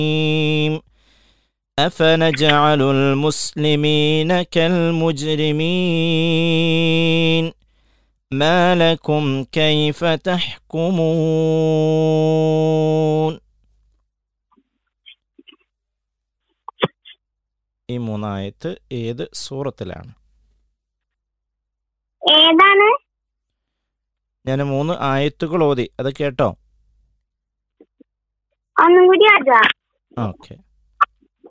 أفنجعل المسلمين كالمجرمين ما لكم كيف تحكمون ഈ മൂന്നായത്ത് ഏത് സൂറത്തിലാണ് ഏതാണ് ഞാൻ മൂന്ന് ആയത്തുകൾ ഓതി അത് കേട്ടോ ഒന്നും കൂടി അതാ ഓക്കെ